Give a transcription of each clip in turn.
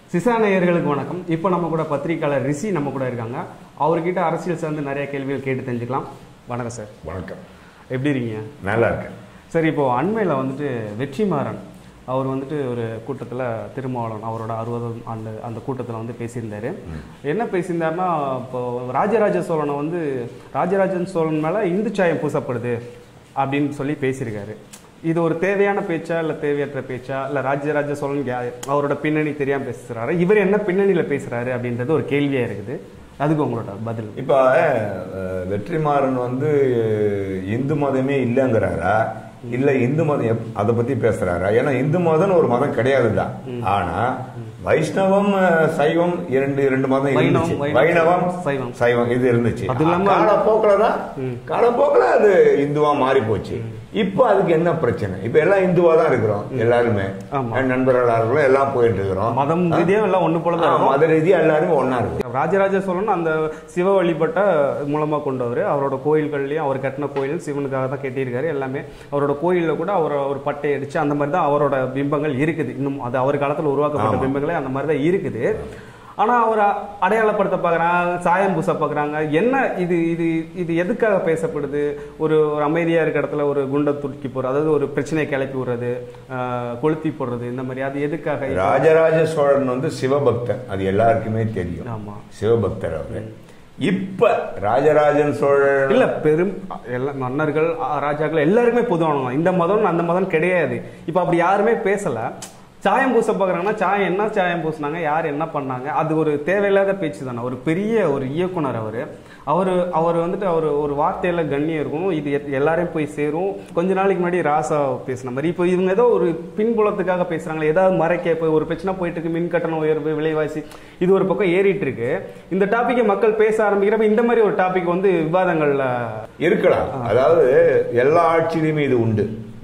சிசா நேயர்களுக்கு வணக்கம் இப்போ நம்ம கூட பத்திரிக்கையாளர் ரிஷி நம்ம கூட இருக்காங்க அவர்கிட்ட அரசியல் சார்ந்து நிறைய கேள்விகள் கேட்டு தெரிஞ்சுக்கலாம் வணக்கம் சார் வணக்கம் எப்படி இருக்கீங்க நல்லா இருக்கேன் சரி இப்போ அண்மையில் வந்துட்டு வெற்றிமாறன் அவர் வந்துட்டு ஒரு கூட்டத்தில் திருமாவளவன் அவரோட அறுபதாம் ஆண்டு அந்த கூட்டத்தில் வந்து பேசியிருந்தாரு என்ன பேசியிருந்தாருன்னா இப்போ ராஜராஜ சோழனை வந்து ராஜராஜன் சோழன் மேலே இந்து சாயம் பூசப்படுது அப்படின்னு சொல்லி பேசியிருக்காரு இது ஒரு தேவையான பேச்சா இல்லை தேவையற்ற பேச்சா இல்லை ராஜராஜ சோழன் யா- அவரோட பின்னணி தெரியாமல் பேசுகிறாரு இவர் என்ன பின்னணியில் பேசுகிறாரு அப்படின்றது ஒரு கேள்வியாக இருக்குது அதுக்கு உங்களோட பதில் இப்போ அஹ், வெற்றிமாறன் வந்து இந்து மதமே இல்லைங்கிறாரா இல்ல இந்து மதம் எப்- அதை பத்தி பேசுறாரா ஏன்னா இந்து மதம்னு ஒரு மதம் கிடையாது தான் ஆனா வைஷ்ணவம் அஹ், சைவம் இரண்டு இரண்டு மதம் வைணவம், இருந்துச்சு வைணவம், வைணவம் சைவம். சைவம் இது இருந்துச்சு அது இல்லாம- காலப்போக்கில தான் காலப்போக்கில் அது இந்துவா மாறி போச்சு இப்போ அதுக்கு என்ன பிரச்சனை இப்போ எல்லாம் இந்துவா தான் இருக்கிறோம் எல்லாருமே ஆமா. என் நண்பர்களா இருக்கிறோம் எல்லாம் போயிட்டு இருக்கிறோம் மதம் ரீதியாக எல்லாம் ஒன்று போல தான் ஆ, இருக்கும். மத ரீதியா எல்லாருமே ஒண்ணா இருக்கும் ராஜராஜ சோழன் அந்த சிவ வழிபட்ட மூலமாக கொண்டவர் அவரோட கோயில்கள்லையும் அவர் கட்டின கோயில் சிவனுக்காக தான் கட்டியிருக்காரு எல்லாமே அவரோட கோயிலில் கூட அவர் ஒரு பட்டை அடிச்சு அந்த மாதிரி தான் அவரோட பிம்பங்கள் இருக்குது இன்னும் அது அவர் காலத்தில் உருவாக்கப்பட்ட ஆமா. பிம்பங்களே அந்த மாதிரி தான் இருக்குது ஆனால் அவர் அடையாளப்படுத்த பார்க்குறாங்க சாயம் பூச பார்க்குறாங்க என்ன இது இது இது எதுக்காக பேசப்படுது ஒரு ஒரு அமைதியாக இருக்க இடத்துல ஒரு குண்டை துடுக்கி போடுறது அதாவது ஒரு பிரச்சனையை கிளப்பி விடுறது ஆஹ், கொளுத்தி போடுறது இந்த மாதிரி அது எதுக்காக ராஜராஜ சோழன் வந்து சிவபக்தன் அது எல்லாருக்குமே தெரியும் ஆமா சிவபக்தர் அவரு இப்ப ராஜராஜன் சோழன் இல்ல பெரும் எல்லா மன்னர்கள் அ, ராஜாக்கள் எல்லாருக்குமே பொதுவானவங்க இந்த மதம் அந்த மதம் கிடையாது இப்ப அப்படி யாருமே பேசல சாயம் பூச பார்க்குறாங்கன்னா சாயம் என்ன சாயம் பூசினாங்க யார் என்ன பண்ணாங்க அது ஒரு தேவையில்லாத பேச்சு தானே ஒரு பெரிய ஒரு இயக்குனர் அவர் அவர் அவர் வந்துட்டு அவர் ஒரு வார்த்தையில கண்ணியம் இருக்கணும் இது எத்- எல்லாரையும் போய் சேரும் கொஞ்ச நாளைக்கு முன்னாடி ராசா பேசின மாதிரி இப்போ இவங்க ஏதோ ஒரு பின்புலத்துக்காக பேசுறாங்களே ஏதாவது மறைக்க இப்போ ஒரு பிரச்சனை போயிட்டு இருக்கு மின் கட்டணம் உயர்வு விலைவாசி இது ஒரு பக்கம் ஏறிட்டு இருக்கு இந்த டாப்பிக்கை மக்கள் பேச ஆரம்பிக்கிறப்ப இந்த மாதிரி ஒரு டாபிக் வந்து விவாதங்கள்ல இருக்கலாம் அதாவது எல்லா ஆட்சியிலுமே இது உண்டு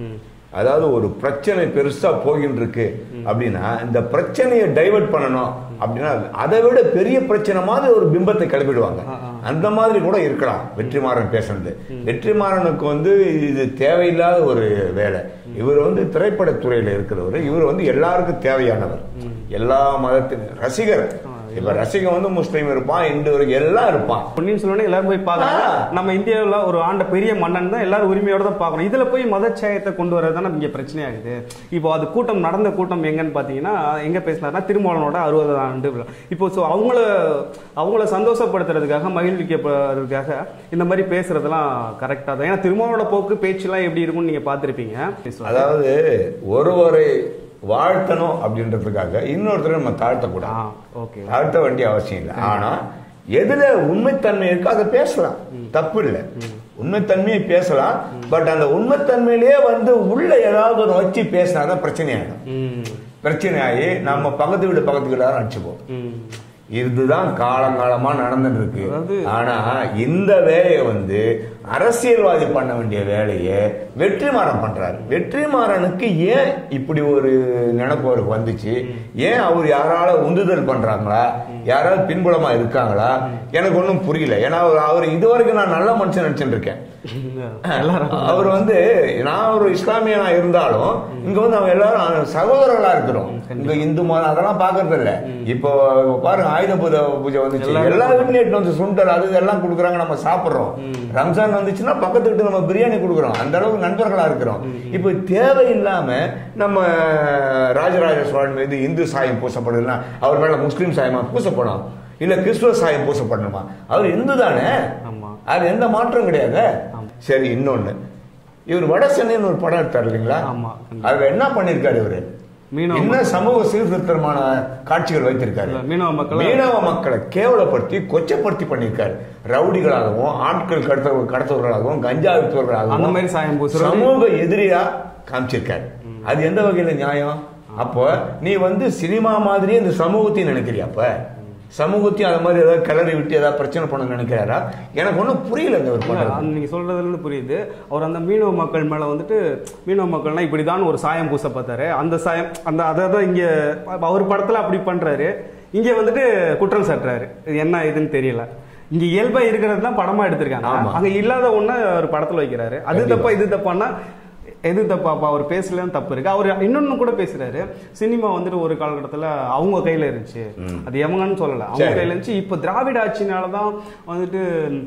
அதாவது ஒரு பிரச்சனை பெருசா போகிட்டு இருக்கு அப்படின்னா இந்த பிரச்சனையை டைவர்ட் பண்ணணும் அப்படின்னா அதை விட பெரிய பிரச்சனை மாதிரி ஒரு பிம்பத்தை கிளப்பிடுவாங்க அந்த மாதிரி கூட இருக்கலாம் வெற்றிமாறன் பேசுனது வெற்றிமாறனுக்கு வந்து இது தேவையில்லாத ஒரு வேலை இவர் வந்து திரைப்படத்துறையில இருக்கிறவர் இவர் வந்து எல்லாருக்கும் தேவையானவர் எல்லா மதத்தின் ரசிகர் இப்ப ரசிகன் வந்து முஸ்லீம் இருப்பான் இந்து இருக்கு, எல்லாம் இருப்பான் பொன்னியின் செல்வனை எல்லாரும் போய் பார்க்கறாங்க ஆ. நம்ம இந்தியாவுல ஒரு ஆண்ட பெரிய மன்னன் தான் எல்லாரும் உரிமையோட தான் பார்க்கணும் இதுல போய் மதச்சாயத்தை கொண்டு வரது தான் இங்க பிரச்சனையாகுது இப்போ அது கூட்டம் நடந்த கூட்டம் எங்கன்னு பாத்தீங்கன்னா எங்க பேசினாருன்னா திருமாவளவனோட அறுபது ஆண்டு விழா இப்போ ஸோ அவங்கள அவங்கள சந்தோஷப்படுத்துறதுக்காக மகிழ்விக்கப்படுறதுக்காக இந்த மாதிரி பேசுறதெல்லாம் கரெக்டா தான் ஏன்னா திருமாவளவோட போக்கு பேச்சுலாம் எப்படி இருக்கும்னு நீங்க பார்த்திருப்பீங்க அதாவது ஒருவரை வாழ்த்தணும் அப்படின்றதுக்காக இன்னொருத்தரை நம்ம தாழ்த்தக்கூடாது ஆ ஓகே தாழ்த்த வேண்டிய அவசியம் இல்லை ஆனா எதுல உண்மைத்தன்மை இருக்கோ அதை பேசலாம் தப்பு இல்லை உண்மைத்தன்மையை பேசலாம் பட் அந்த உண்மைத்தன்மையிலேயே வந்து உள்ள ஏதாவது ஒன்று வச்சு பேசினாதான் பிரச்சனையாயிடும் ம் பிரச்சனையாகி நம்ம பக்கத்து வீடு பக்கத்து வீடாரும் அடிச்சுப்போம் ம் இதுதான் காலங்காலமா நடந்துட்டு இருக்கு அதாவது- ஆனா இந்த வேலையை வந்து அரசியல்வாதி பண்ண வேண்டிய வேலையை வெற்றிமாறன் பண்றாரு வெற்றிமாறனுக்கு ஏன் இப்படி ஒரு நினைப்பு அவருக்கு வந்துச்சு ஏன் அவர் யாரால உந்துதல் பண்றாங்களா யாராவது பின்புலமா இருக்காங்களா எனக்கு ஒன்றும் புரியல ஏன்னா அவர் அவர் இதுவரைக்கும் நான் நல்ல மனுஷன் நினைச்சிட்டு இருக்கேன் எல்லாரும் அவர் வந்து நான் ஒரு இஸ்லாமியனா இருந்தாலும் இங்க வந்து அவங்க எல்லாரும் சகோதரர்களா இருக்கிறோம் இங்க இந்து மதம் அதெல்லாம் பாக்குறது இல்ல இப்போ பாருங்க ஆயுத பூஜை பூஜை வந்துச்சு எல்லாரும் எல்லா வீட்லயும் எடுத்து வந்து சுண்டல் அது இதெல்லாம் கொடுக்குறாங்க நம்ம சாப்பிடுறோம் ரம்ஜான் வந்துச்சுன்னா பக்கத்து வீட்டு நம்ம பிரியாணி கொடுக்குறோம் அந்த அளவுக்கு நண்பர்களா இருக்கிறோம் இப்போ தேவையில்லாம நம்ம ராஜராஜ சோழன் மீது இந்து சாயம் பூசப்படுதுன்னா அவர் மேல முஸ்லீம் சாயமா பூசப்படும் இல்ல கிறிஸ்துவ சாயம் பூசப்படணுமா அவர் இந்து தானே ஆமா அது எந்த மாற்றம் கிடையாது ஆமா. சரி இன்னொன்னு இவர் வட சென்னைன்னு ஒரு படம் எடுத்தார் இல்லைங்களா ஆமா. அதுல என்ன பண்ணிருக்காரு இவரு மீனவ என்ன சமூக சீர்திருத்தமான காட்சிகள் வைத்திருக்காரு இல்ல, மீனவ மக்களை- மீனவ மக்களை கேவலப்படுத்தி கொச்சப்படுத்தி பண்ணிருக்காரு ரவுடிகளாகவும் ஆட்கள் கடத்த கடத்தவர்களாகவும் கஞ்சா அந்த வித்தவர்களாகவும் மாதிரி சாயம் பூசுறது சமூக எதிரியா காமிச்சிருக்காரு அது எந்த வகையில நியாயம் அப்போ நீ வந்து சினிமா மாதிரியே இந்த சமூகத்தையும் நினைக்கிறியா அப்ப சமூகத்தையும் அது மாதிரி ஏதாவது கிளறி விட்டு ஏதாவது பிரச்சனை பண்ண நினைக்கிறாரா எனக்கு ஒன்றும் புரியலங்க இவர் இல்ல, பண்றது அது நீங்க சொல்றதுல இருந்து புரியுது அவர் அந்த மீனவ மக்கள் மேல வந்துட்டு மீனவ மக்கள்னா இப்படிதான் ஒரு சாயம் பூச பார்த்தாரு அந்த சாயம் அந்த அதை தான் இங்க அவர் படத்துல அப்படி பண்றாரு இங்க வந்துட்டு குற்றம் சாட்டுறாரு இது என்ன இதுன்னு தெரியல இங்க இயல்பா இருக்கிறது தான் படமா எடுத்திருக்காங்க ஆமா. அங்க இல்லாத ஒண்ண ஒரு படத்துல வைக்கிறாரு அது கண்டிப்பா. தப்பா இது தப்பான்னா எது தப்பு அப்போ அவர் பேசலன்னு தப்பு இருக்கு அவர் இன்னொன்னு கூட பேசுறாரு சினிமா வந்துட்டு ஒரு காலகட்டத்தில் அவங்க கையில இருந்துச்சு அது எவங்கன்னு சொல்லல அவங்க சரி. கையில இருந்துச்சு இப்போ திராவிட ஆட்சினால தான் வந்துட்டு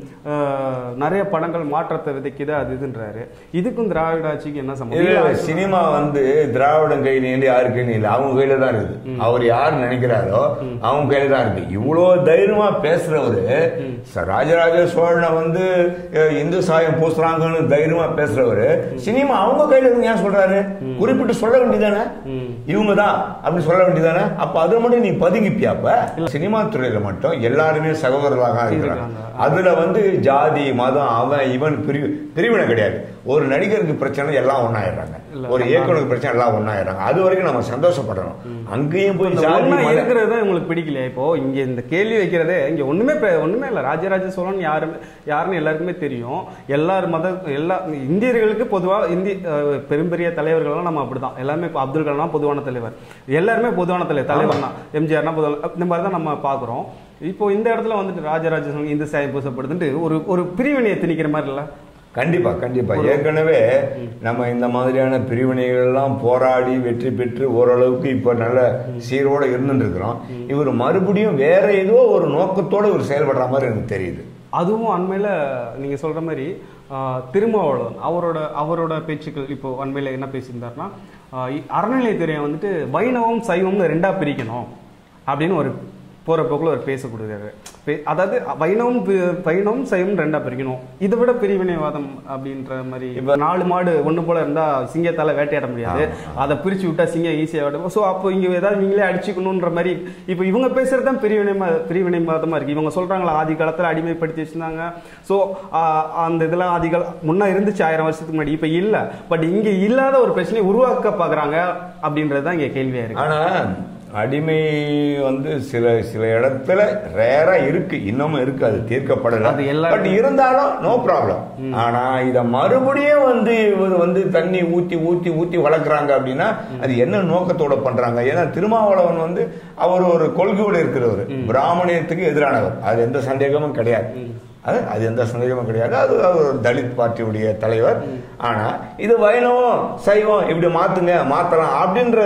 அஹ், நிறைய படங்கள் மாற்றத்தை விதைக்குது அது இதுன்றாரு இதுக்கும் திராவிட ஆட்சிக்கு என்ன இல்ல, சம்பந்தம் இல்ல, சினிமா வந்து திராவிடம் கையில இருந்து யாரு கையில இல்ல அவங்க கையில தான் இருக்குது அவர் யார் நினைக்கிறாரோ அவங்க கையில தான் இருக்கு இவ்வளவு தைரியமா பேசுறவரு ச- ராஜராஜ சோழனை வந்து அஹ், இந்து சாயம் பூசுறாங்கன்னு தைரியமா பேசுறவரு சினிமா அவங்க கையில இருந்து ஏன் சொல்றாரு குறிப்பிட்டு சொல்ல வேண்டியதானே இவங்க தான் அப்படி சொல்ல வேண்டியதானே அப்ப அது மட்டும் நீ பதுங்கிப்பியா அப்ப சினிமா துறையில மட்டும் எல்லாருமே சகோதரர்களாக இருக்கிறாங்க இருக்காங்க. அதுல வந்து ஜாதி மதம் அவன் இவன் பிரிவு பிரிவினை கிடையாது ஒரு நடிகருக்கு பிரச்சனை எல்லாம் ஒண்ணாயிடுறாங்க இல்ல, ஒரு இயக்குனருக்கு பிரச்சனை எல்லாம் ஒண்ணாயிடுறாங்க அது வரைக்கும் நம்ம சந்தோஷப்படணும் அங்கேயும் போய் இந்த ஜாதி ஒண்ணா மதம் இருக்கிறது தான் உங்களுக்கு பிடிக்கலையா இப்போ இங்க இந்த கேள்வி வைக்கிறதே இங்க ஒண்ணுமே பே- ஒண்ணுமே இல்ல ராஜராஜ சோழன் யாருமே யாருன்னு எல்லாருக்குமே தெரியும் எல்லார் மத எல்லா இந்தியர்களுக்கு பொதுவா இந்தி அஹ், பெரும்பெரிய தலைவர்கள்லாம் நம்ம அப்படிதான் எல்லாருமே இப்போ அப்துல் கலாம் பொதுவான தலைவர் எல்லாருமே பொதுவான தலைவர் தலைவர் தான் எம்ஜிஆர்னா பொதுவான இந்த மாதிரி தான் நம்ம பாக்குறோம் இப்போ இந்த இடத்துல வந்துட்டு ராஜராஜ சோழன் இந்து சாயம் பூசப்படுதுன்ட்டு ஒரு ஒரு பிரிவினையை திணிக்கிற மாதிரி இல்ல கண்டிப்பா கண்டிப்பா ஏற்கனவே நம்ம இந்த மாதிரியான பிரிவினைகள் எல்லாம் போராடி வெற்றி பெற்று ஓரளவுக்கு இப்ப நல்ல சீரோட இருந்துட்டு இருக்கிறோம் இவர் மறுபடியும் வேற ஏதோ ஒரு நோக்கத்தோட இவர் செயல்படுற மாதிரி எனக்கு தெரியுது அதுவும் அண்மையில நீங்க சொல்ற மாதிரி ஆஹ், திருமாவளவன் அவரோட அவரோட பேச்சுக்கள் இப்போ அண்மையில என்ன பேசியிருந்தாருன்னா ஆஹ், இ- அறநிலையத்துறையை வந்துட்டு வைணவம் சைவம்னு ரெண்டா பிரிக்கணும் அப்படின்னு ஒரு போற போக்குல ஒரு பேச கொடுக்குறாரு பே- அதாவது வைணவம் பி- வைணவம் சைவம் ரெண்டா பிரிக்கணும் இதை விட பிரிவினைவாதம் அப்படின்ற மாதிரி இப்ப நாலு மாடு ஒண்ணு போல இருந்தா சிங்கத்தால வேட்டையாட முடியாது அதை பிரிச்சு விட்டா சிங்கம் ஈஸியா வேட்டும் ஸோ அப்போ இங்க ஏதாவது நீங்களே அடிச்சுக்கணுன்ற மாதிரி இப்போ இவங்க பேசுறது தான் பிரிவினை ம- பிரிவினை மதமா இருக்கு இவங்க சொல்றாங்களா ஆதி காலத்துல அடிமைப்படுத்தி வச்சிருந்தாங்க ஸோ அந்த இதெல்லாம் ஆதி கால முன்ன இருந்துச்சு ஆயிரம் வருஷத்துக்கு முன்னாடி இப்போ இல்ல பட் இங்க இல்லாத ஒரு பிரச்சனையை உருவாக்க பாக்குறாங்க அப்படின்றது தான் இங்க கேள்வியா இருக்கு ஆனா அடிமை வந்து சில சில இடத்துல ரேரா இருக்கு இன்னமும் இருக்கு அது தீர்க்கப்படல அது எல்லா- பட் இருந்தாலும் நோ ப்ராப்ளம் ஆனா இத மறுபடியும் வந்து இவர் வந்து தண்ணி ஊத்தி ஊத்தி ஊத்தி வளர்க்குறாங்க அப்படின்னா அது என்ன நோக்கத்தோட பண்றாங்க ஏன்னா திருமாவளவன் வந்து அவர் ஒரு கொள்கையோட இருக்கிறவர் பிராமணியத்துக்கு எதிரானவர் அது எந்த சந்தேகமும் கிடையாது அது அது எந்த சந்தேகமும் கிடையாது அது அவர் ஒரு தலித் பார்ட்டியுடைய தலைவர் ஆனா இது வைணவம் சைவம் இப்படி மாத்துங்க மாத்தலாம் அப்படின்ற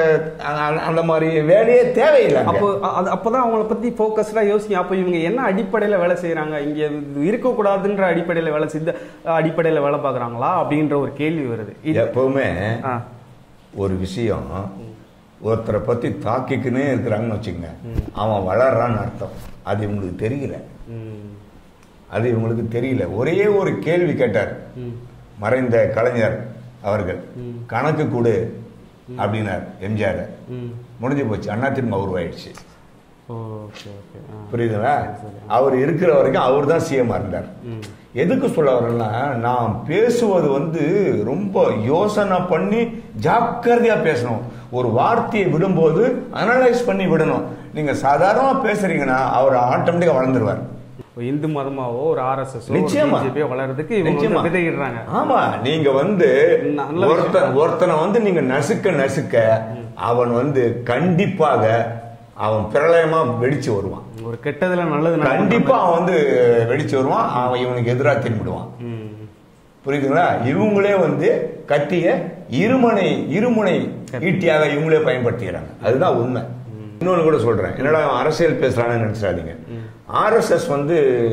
அ- அந்த மாதிரி வேலையே தேவையில்லை அங்க. அப்போ அ- அது அப்பதான் அவங்கள பத்தி ஃபோக்கஸ்டா யோசிங்க அப்போ இவங்க என்ன அடிப்படையில வேலை செய்யறாங்க இங்க இது இருக்கக்கூடாதுன்ற அடிப்படையில வேலை செய்து அடிப்படையில வேலை பார்க்கறாங்களா அப்படின்ற ஒரு கேள்வி வருது இது எப்பவுமே ஆ, ஒரு விஷயம் ஒருத்தரை பத்தி தாக்கிக்கினே இருக்கிறாங்கன்னு வச்சுக்கோங்க அவன் வளர்றான்னு அர்த்தம் அது இவங்களுக்கு தெரியல ம், அது இவங்களுக்கு தெரியல ஒரே ஒரு கேள்வி கேட்டார் ம், மறைந்த கலைஞர் அவர்கள் ம். கணக்கு கொடு அப்படின்னார் எம்ஜிஆர் ம். முடிஞ்சு போச்சு அண்ணா திரும்ப உருவாயிடுச்சு ஓகே ஓகே ஆ. புரியுதுங்களா அவர் இருக்கிற வரைக்கும் அவர் தான் சிஎம் இருந்தார் ம். எதுக்கு சொல்ல வரேன்னா நான் பேசுவது வந்து ரொம்ப யோசனை பண்ணி ஜாக்கிரதையா பேசணும் ஒரு வார்த்தையை விடும்போது அனலைஸ் பண்ணி விடணும் நீங்க சாதாரணமா பேசுறீங்கன்னா அவர் ஆட்டோமேட்டிக்கா வளர்ந்துருவார் ஒரு இந்து மதமாவோ ஒரு ஆர்எஸ்எஸ் நிச்சயமா. பிஜேபியோ வளர்றதுக்கு இவங்க நிச்சயமா. வந்து விதையிடுறாங்க ஆமா நீங்க வந்து நல்ல விஷயம். ஒருத்தன் ஒருத்தனை வந்து நீங்க நசுக்க நசுக்க அவன் வந்து கண்டிப்பாக அவன் பிரளயமா வெடிச்சு வருவான் ஒரு கெட்டதுல நல்லது நடக்கும். கண்டிப்பா அவன் வந்து வெடிச்சு வருவான் அவன் இவனுக்கு எதிராக திரும்பிடுவான் ம். புரியுதுங்களா இவங்களே வந்து கத்திய இருமுனை இருமுனை ஈட்டியாக இவங்களே பயன்படுத்திக்கிறாங்க அதுதான் உண்மை இன்னொன்னு கூட சொல்றேன் என்னடா அவன் அரசியல் பேசுறான்னு நினைச்சிடாதீங்க ஆர்எஸ்எஸ் வந்து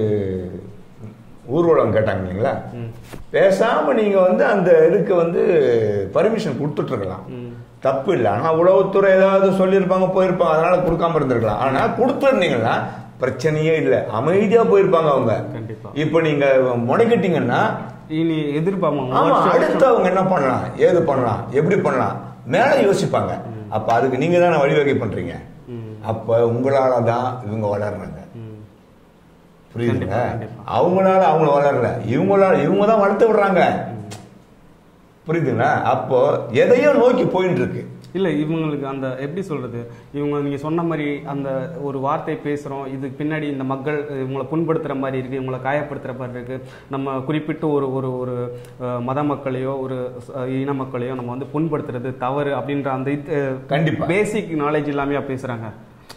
ஊர்வலம் கேட்டாங்க இல்லைங்களா பேசாம நீங்க வந்து அந்த இதுக்கு வந்து பர்மிஷன் கொடுத்துட்டு இருக்கலாம் தப்பு இல்லை ஆனா உளவுத்துறை ஏதாவது சொல்லியிருப்பாங்க போயிருப்பாங்க அதனால கொடுக்காம இருந்திருக்கலாம் ஆனா கொடுத்துருந்தீங்கன்னா பிரச்சனையே இல்லை அமைதியா போயிருப்பாங்க அவங்க கண்டிப்பா. இப்போ நீங்க முடக்கிட்டீங்கன்னா இனி எதிர்பார்ப்பாங்க ஆமா வருஷம் அடுத்து அவங்க என்ன பண்ணலாம் ஏது பண்ணலாம் எப்படி பண்ணலாம் மேல யோசிப்பாங்க அப்ப அதுக்கு நீங்க தானே வழிவகை பண்றீங்க ம். அப்ப உங்களால தான் இவங்க வளர்றாங்க ம். புரியுதுங்க கண்டிப்பா, கண்டிப்பா. அவங்களால அவங்க வளரல இவங்களால இவங்க தான் வளர்த்து விடுறாங்க புரியுதுங்களா அப்போ எதையோ நோக்கி போயிட்டு இருக்கு இல்ல இவங்களுக்கு அந்த எப்படி சொல்றது இவங்க நீங்க சொன்ன மாதிரி அந்த ஒரு வார்த்தை பேசுறோம் இதுக்கு பின்னாடி இந்த மக்கள் இவங்களை புண்படுத்துற மாதிரி இருக்கு இவங்களை காயப்படுத்துற மாதிரி இருக்கு நம்ம குறிப்பிட்டு ஒரு ஒரு ஒரு அஹ், மத மக்களையோ ஒரு அஹ், இன மக்களையோ நம்ம வந்து புண்படுத்துறது தவறு அப்படின்ற அந்த கண்டிப்பா. பேசிக் நாலேஜ் இல்லாமையா பேசுறாங்க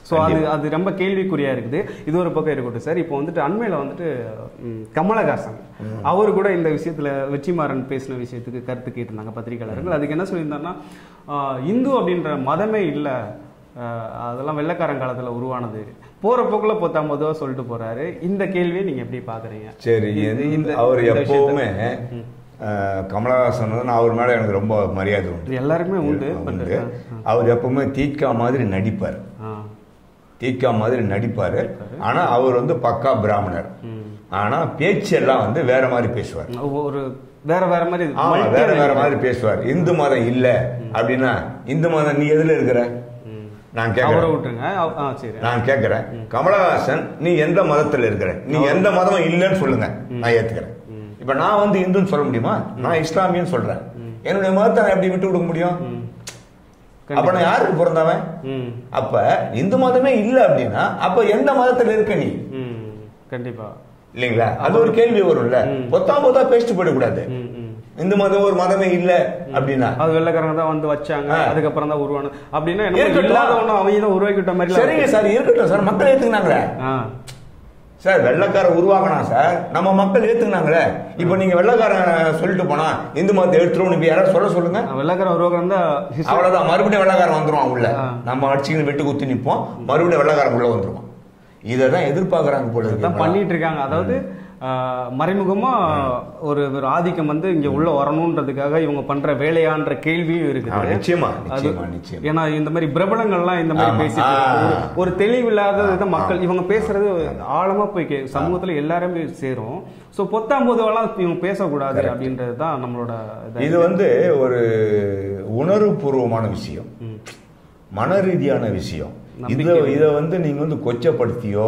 ஸோ அது அது ரொம்ப கேள்விக்குறியா இருக்குது இது ஒரு பக்கம் இருக்கட்டும் சார் இப்போ வந்துட்டு அண்மையில் வந்துட்டு ம், கமலஹாசன் அவர் கூட இந்த விஷயத்துல வெற்றிமாறன் பேசின விஷயத்துக்கு கருத்து கேட்டிருந்தாங்க பத்திரிகையாளர்கள் அதுக்கு என்ன சொல்லியிருந்தாருன்னா ஆஹ், இந்து அப்படின்ற மதமே இல்லை அதெல்லாம் வெள்ளைக்காரன் காலத்துல உருவானது போற போக்குல பொத்தாம் பொதுவாக சொல்லிட்டு போறாரு இந்த கேள்வியை நீங்க எப்படி பாக்குறீங்க சரி இது- இந்த இந்த- அவர் இந்த விஷயத்த- எப்பவுமே அஹ், கமலஹாசன் வந்து நான் அவர் மேல எனக்கு ரொம்ப மரியாதை உண்டு இது எல்லாருக்குமே உண்டு உண்டு பட் அவர் எப்பவுமே தீக்கா மாதிரி நடிப்பார் ஆ தீக்கா மாதிரி நடிப்பாரு ஆனா அவர் வந்து பக்கா பிராமணர் ம். ஆனா பேச்சு எல்லாம் வந்து வேற மாதிரி பேசுவார் ஒரு வேற வேற மாதிரி இது ஆமா multi- வேற வேற மாதிரி பேசுவார் இந்து மதம் இல்ல அப்படின்னா இந்து மதம் நீ எதுல இருக்கிற ம். நான் அவரை கேக்குறேன் விட்டுருங்க அவ- ஆ சரி நான் கேக்குறேன் கமலஹாசன் நீ எந்த மதத்துல இருக்கிற நீ எந்த மதமும் இல்லைன்னு சொல்லுங்க நான் ஏத்துக்கிறேன் இப்ப நான் வந்து இந்துன்னு சொல்ல முடியுமா நான் இஸ்லாமியன்னு சொல்றேன் என்னுடைய மதத்தை நான் எப்படி விட்டு கொடுக்க முடியும் ம். அப்ப நான் யாருக்கு பிறந்தவன் ம் அப்ப இந்து மதமே இல்ல அப்படின்னா அப்ப எந்த மதத்துல இருக்க நீ ம் கண்டிப்பா இல்லைங்களா அது ஒரு கேள்வி வரும்ல ம். பொத்தாம் பொத்தா பேசிட்டு போயிடக்கூடாது ம் ம் இந்து மதம் ஒரு மதமே இல்ல அப்படின்னா அது வெள்ளைக்காரங்க தான் வந்து வச்சாங்க ஆ. அதுக்கப்புறம் தான் உருவானது அப்படின்னா என்ன இருக்கட்டும். இல்லாத ஒண்ணு அவங்க தான் உருவாக்கி விட்ட மாதிரி சரிங்க சார் இருக்கட்டும் சார் மக்கள் ஏத்துக்கினாங்களே ஆ சார் வெள்ளக்கார உருவாக்கினா சார் நம்ம மக்கள் ஏத்துக்கினாங்களே இப்போ நீங்க வெள்ளக்காரன் சொல்லிட்டு போனா இந்து மதத்தை எடுத்துருவோம் இப்ப யாராவது சொல்ல சொல்லுங்க வெள்ளைக்காரன் உருவாக்குறது தான் history- அவ்வளவுதான் மறுபடியும் வெள்ளக்காரன் வந்துருவான் உள்ள ஆ. நம்ம அடிச்சுக்கின்னு வெட்டு குத்தி நிப்போம் மறுபடியும் வெள்ளக்காரன் உள்ள வந்துருவான் இதை தான் எதிர்பார்க்கறாங்க போல தான் இருக்கு பண்ணிட்டு இருக்காங்க அதாவது ஆஹ், மறைமுகமா ஒரு ஒரு ஆதிக்கம் வந்து இங்க உள்ள வரணுன்றதுக்காக இவங்க பண்ற வேலையான்ற கேள்வியும் ஆ, இருக்குது நிச்சயமா அது- நிச்சயமா நிச்சயமா ஏன்னா இந்த மாதிரி பிரபலங்கள்லாம் இந்த மாதிரி ஆமா. பேசிட்டு ஆ. இருக்காங்க. ஒரு- ஒரு தெளிவில்லாத இதை மக்கள் இவங்க பேசுறது ஆழமா போய் கே- சமூகத்துல எல்லாருமே சேரும் சோ பொத்தாம் பொதுவெல்லாம் இவங்க பேசக்கூடாது அப்படின்றது தான் நம்மளோட இதா இது வந்து ஒரு உணர்வுபூர்வமான விஷயம் மன ரீதியான விஷயம் இதை நம்பிக்கை. இதை வந்து நீங்க வந்து கொச்சப்படுத்தியோ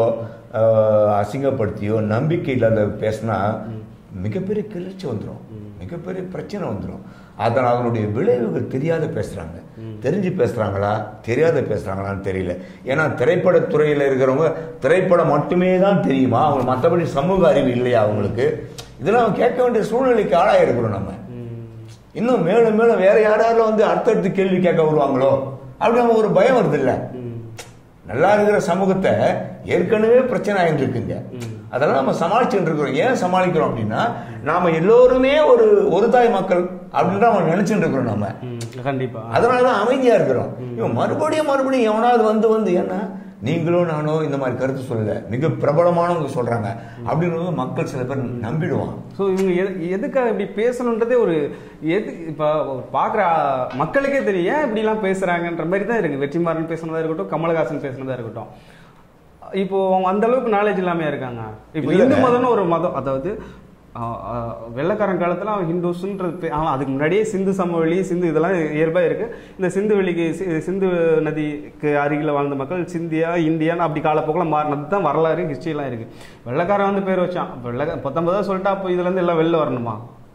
ஆஹ், அசிங்கப்படுத்தியோ நம்பிக்கை இல்லாத பேசினா மிகப்பெரிய கிளர்ச்சி வந்துடும் மிகப்பெரிய பிரச்சனை வந்துடும் அதன் அதனுடைய விளைவுகள் தெரியாத பேசுறாங்க தெரிஞ்சு பேசுறாங்களா தெரியாத பேசுறாங்களான்னு தெரியல ஏன்னா திரைப்படத்துறையில் இருக்கிறவங்க திரைப்படம் மட்டுமே தான் தெரியுமா அவங்க மற்றபடி சமூக அறிவு இல்லையா அவங்களுக்கு இதெல்லாம் அவங்க கேட்க வேண்டிய சூழ்நிலைக்கு ஆளாயிருக்கிறோம் நம்ம இன்னும் மேலும் மேலும் வேற யாராவது வந்து அடுத்தடுத்து கேள்வி கேட்க வருவாங்களோ அப்படி நமக்கு ஒரு பயம் வருது இல்ல நல்லா இருக்கிற சமூகத்தை ஏற்கனவே பிரச்சனை ஆயிட்டு இருக்குங்க அதெல்லாம் நம்ம சமாளிச்சுட்டு இருக்கிறோம் ஏன் சமாளிக்கிறோம் அப்படின்னா நாம எல்லோருமே ஒரு ஒரு தாய் மக்கள் அப்படின்னு நம்ம நினைச்சுட்டு இருக்கிறோம் நம்ம ம், கண்டிப்பா அதனாலதான் அமைதியா இருக்கிறோம் இவன் மறுபடியும் மறுபடியும் எவனாவது வந்து வந்து ஏன்னா நீங்களும் நானும் இந்த மாதிரி கருத்து சொல்லல மிக பிரபலமானவங்க சொல்றாங்க அப்படின்னு மக்கள் சில பேர் நம்பிடுவான் ஸோ இவங்க எது எதுக்காக இப்படி பேசணுன்றதே ஒரு எது இப்போ பார்க்குற மக்களுக்கே தெரியும் ஏன் இப்படிலாம் பேசுகிறாங்கன்ற மாதிரி தான் இருக்குது வெற்றிமாறன் பேசுனதா இருக்கட்டும் கமலஹாசன் பேசுனதா இருக்கட்டும் இப்போ அவங்க அந்த அளவுக்கு நாலேஜ் இல்லாம இருக்காங்க இப்போ இல்ல. இந்து மதம்னு ஒரு மதம் அதாவது ஆ, ஆ, வெள்ளைக்காரன் காலத்துல அவன் ஹிந்துஸ்ன்றது பே- அவன் அதுக்கு முன்னாடியே சிந்து சமவெளி சிந்து இதெல்லாம் இயல்பா இருக்கு இந்த சிந்து வெளிக்கு சி- சிந்து நதிக்கு அருகில் வாழ்ந்த மக்கள் சிந்தியா இந்தியான்னு அப்படி காலப்போக்கில் மாறினது தான் வரலாறு ஹிஸ்ட்ரிலாம் இருக்கு வெள்ளைக்காரன் வந்து பேர் வச்சான் வெள்ளை பத்தொன்பதா சொல்லிட்டு அப்போ இதுல இருந்து எல்லாம் வெளில வரணுமா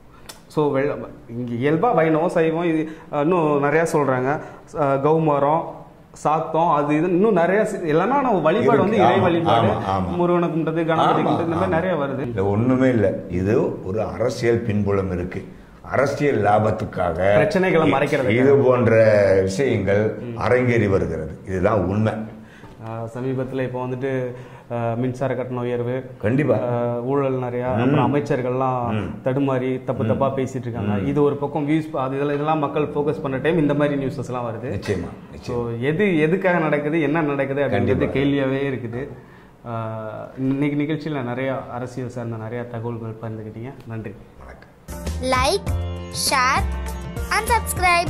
ஸோ வெள்ள இங்கே இயல்பாக வைணவம் சைவம் இது அஹ், இன்னும் நிறையா சொல்கிறாங்க கௌமரம் சாத்தம் அது இது இன்னும் நிறைய சி- எல்லாமே நம்ம வழிபாடு வந்து இருக்கு. இறை ஆமா, வழிபாடு ஆமா, ஆமா. முருகனை கும்பிட்டது கணபதி ஆமா, கும்பிட்டது இந்த மாதிரி ஆமா. நிறைய வருது இல்ல ஒண்ணுமே இல்ல இது ஒரு அரசியல் பின்புலம் இருக்கு அரசியல் லாபத்துக்காக பிரச்சனைகளை மறைக்கிறதுக்காக. இது போன்ற விஷயங்கள் அரங்கேறி வருகிறது இதுதான் உண்மை சமீபத்தில் இப்போ வந்துட்டு அஹ், மின்சார கட்டண உயர்வு கண்டிப்பா அஹ், ஊழல் நிறையா அப்புறம் அமைச்சர்கள்லாம் தடுமாறி தப்பு தப்பா பேசிட்டு இருக்காங்க இது ஒரு பக்கம் வியூஸ் அது இதெல்லாம் இதெல்லாம் மக்கள் ஃபோக்கஸ் பண்ண டைம் இந்த மாதிரி நியூஸஸ் எல்லாம் வருது நிச்சயமா ஸோ நிச்சயம் எது எதுக்காக நடக்குது என்ன நடக்குது அப்படின்றது கண்டிப்பா. கேள்வியாகவே இருக்குது ஆஹ் இன்னைக்கு நிகழ்ச்சியில் நிறைய அரசியல் சார்ந்த நிறைய தகவல்கள் பகிர்ந்துக்கிட்டீங்க நன்றி வணக்கம் like share and subscribe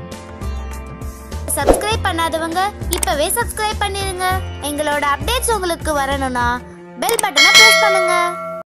subscribe பண்ணாதவங்க இப்பவே சப்ஸ்கிரைப் பண்ணிருங்க எங்களோட அப்டேட்ஸ் உங்களுக்கு வரணும்னா பெல் பட்டனை ப்ரெஸ் பண்ணுங்க